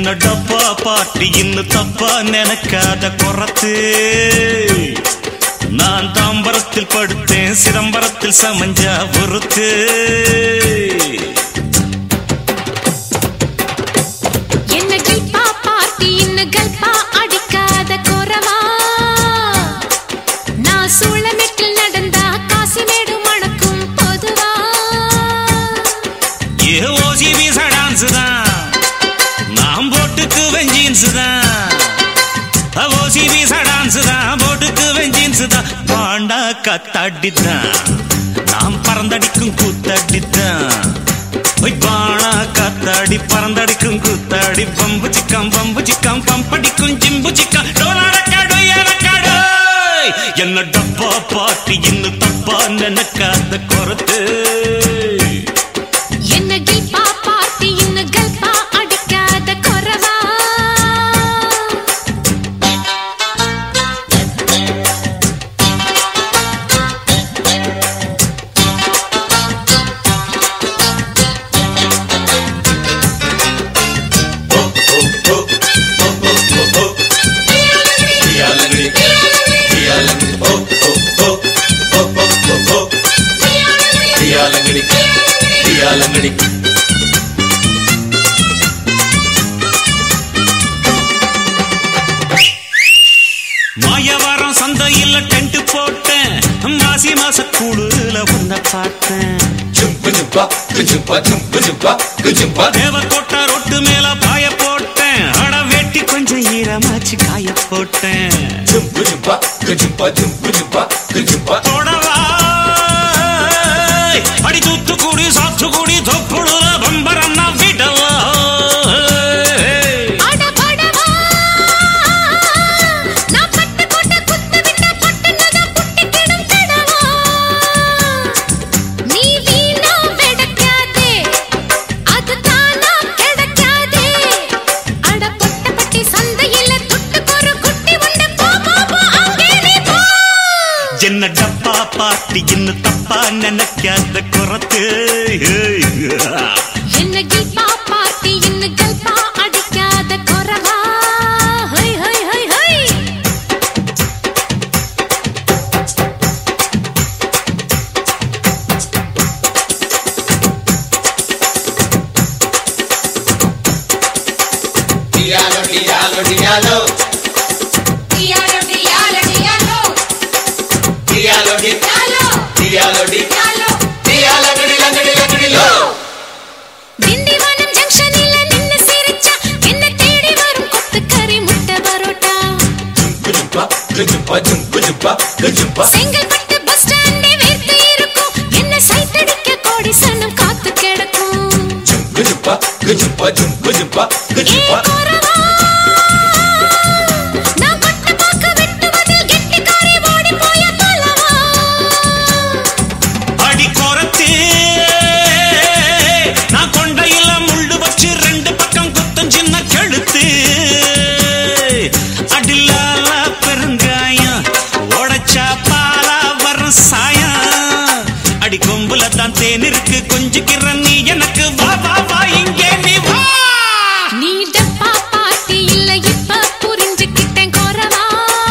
என்ன டப்பா பாட்டி இன்னும் தப்பா நினைக்காத குறத்து நான் தாம்பரத்தில் படுத்தேன் சிதம்பரத்தில் சமஞ்சா பொறுத்து என்ன கல்பா பார்ட்டி இன்னும் கல்பா அடிக்காத குறவா நான் சூளமெட்டில் நடந்தா காசிமேடு மணக்கும் பொதுவா ஏ ஓசி வீசா டான்ஸ் தான் நான் போட்டுக்குவேன் ஜீன்ஸ் தான் ஓசி வீசா டான்ஸ் தான் போட்டுக்குவேன் ஜீன்ஸ் தான் பாண்டா கத்தாடித்தான் நாம் பறந்தடிக்கும் கூத்தாடித்தான் ஒய் பாணா காத்தாடி பறந்தடிக்கும் கூத்தாடி பம்பு சிக்கம் பம்பு சிக்கம் பம்படிக்கும் ஜிம்பு சிக்கம் டோலாடக்காடு ஏலக்காடு என்ன டப்பா பாட்டி இன்னும் தப்பா நினைக்காத குறத்து என்ன கல்பா பார்ட்டி இன்னும் கல்பா அடிக்காத குறவா மாயவாரம் சந்தையில் டென்ட் போட்டேன் மாசி மாச கூடுல உன்ன பார்த்தேன் தேவக்கோட்டை ரொட்டு மேல பாய போட்டேன் அட வெட்டி கொஞ்சம் ஈரமாச்சு காய போட்டேன் தொடவா அடி தூத்துக்குடி சாத்துக்குடி தொப்புடுற பம்பரம் நான் விடவா அட படவா நான் பட்டு போட்ட குத்து விட்ட பட்டுனத புட்டிக்கிடும் தடவா நீ வீணா வெடக்காதே அது தானா கிடைக்காதே அட பொட்ட பட்டி சந்தையில துட்டு ஒரு குட்டி உண்டு போ போ போ அங்கே நீ போ என்ன டப்பா பாட்டி இன்னும் தப்பா நினைக்காத குறத்து என்ன கல்பா பார்ட்டி இன்னும் கல்பா அடிக்காத குறவா ஹை ஹை ஹை ஹை Diallo, diallo, diallo, diallo, diallo. Tindivanam ஜங்ஷனில நின்னு சிரிச்சா என்ன தேடி வரும் கொத்துக்கறி முட்டை பரோட்டா செங்கல்பட்டு பஸ் ஸ்டாண்டே வேர்த்து இருக்கும் என்ன சைத்தடிக்க கோடி சனம் காத்து கிடக்கும் ஏ குறவா, நான் பட்ட பாக்கு வெட்டுவதில் கெட்டிக்காரி ஓடி போய பலவா. அடி குறத்து நான் கொண்டையில முள்ளு வச்சு ரெண்டு பக்கம் குத்தம் சின்ன கழுத்து அடிலால பெருங்காயம் உடைச்சா பாலா வரும் சாயம் அடி கொம்புல தான் தேன் இருக்கு கொஞ்சிக்கிற நீ எனக்கு வா வா வா இங்கே நீ வா நீ டப்பா பார்ட்டி இல்ல இப்ப புரிஞ்சுக்கிட்டேன் குறவா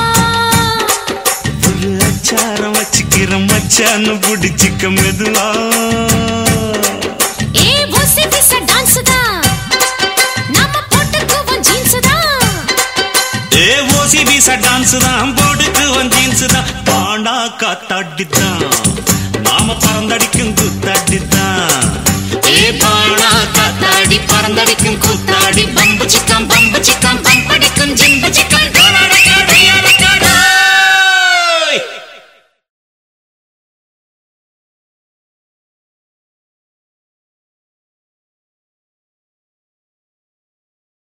ஒரு அச்சாரம் வச்சுக்கிற மச்சான்னு பிடிச்சிக்க மெதுவா ஏ ஓசி பிச டான்ஸ் தான் நாம போட்டுக்குவோம் ஜீன்ஸ் தான் ஏ ஓசி வீச டான்ஸ் தான் போடுக்கு வந்தீன்ஸ் தான் பாண்டா காத்தாடித்தான் நாம பறந்தடிக்கும் கூத்தாடித்தான் ஏ பாண்டா காத்தாடி பறந்தடிக்கும் கூத்தாடி பம்பு சிக்கம் பம்பு சிக்கம்